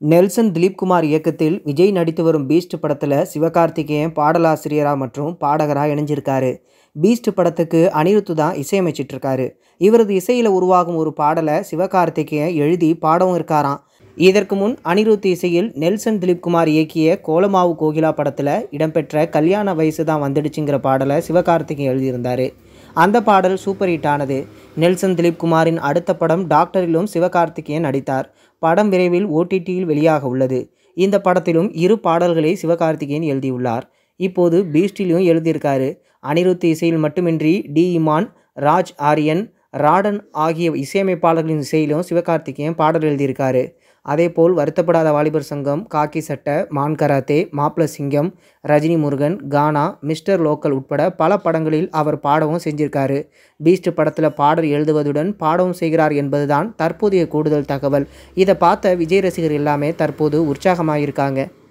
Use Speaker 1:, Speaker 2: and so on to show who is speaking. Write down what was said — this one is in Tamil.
Speaker 1: நெல்சன் திலீப்குமார் இயக்கத்தில் விஜய் நடித்து வரும் பீஸ்ட் படத்தில் சிவகார்த்திகேயன் பாடலாசிரியராக மற்றும் பாடகராக இணைஞ்சிருக்காரு பீஸ்ட் படத்துக்கு அனிருத்து தான் இசையமைச்சிட்டு இருக்காரு இவரது இசையில் உருவாகும் ஒரு பாடலை சிவகார்த்திகேயன் எழுதி பாடவும் இருக்காராம் இதற்கு முன் அனிருத் இசையில் நெல்சன் திலீப்குமார் இயக்கிய கோலமாவு கோகிலா படத்தில் இடம்பெற்ற கல்யாண வயசு தான் வந்துடுச்சுங்கிற பாடலை சிவகார்த்திகேயன் எழுதியிருந்தார் அந்த பாடல் சூப்பர் ஹிட் ஆனது நெல்சன் திலீப்குமாரின் அடுத்த படம் டாக்டரிலும் சிவகார்த்திகேயன் நடித்தார் படம் விரைவில் ஓடிடியில் வெளியாக உள்ளது இந்த படத்திலும் இரு பாடல்களை சிவகார்த்திகேயன் எழுதியுள்ளார் இப்போது பீஸ்டிலும் எழுதியிருக்காரு அனிருத் இசையில் மட்டுமின்றி டி இமான் ராஜ் ஆரியன் ராடன் ஆகிய இசையமைப்பாளர்களின் இசையிலும் சிவகார்த்திகேயன் பாடல் எழுதியிருக்காரு அதேபோல் வருத்தப்படாத வாலிபர் சங்கம் காக்கி சட்டை மான் கராத்தே மாப்ள சிங்கம் ரஜினி முருகன் கானா மிஸ்டர் லோக்கல் உட்பட பல படங்களில் அவர் பாடவும் செஞ்சிருக்காரு பீஸ்ட் படத்தில் பாடல் எழுதுவதுடன் பாடவும் செய்கிறார் என்பதுதான் தற்போதைய கூடுதல் தகவல் இதை பார்த்த விஜய் ரசிகர் எல்லாமே தற்போது உற்சாகமாக இருக்காங்க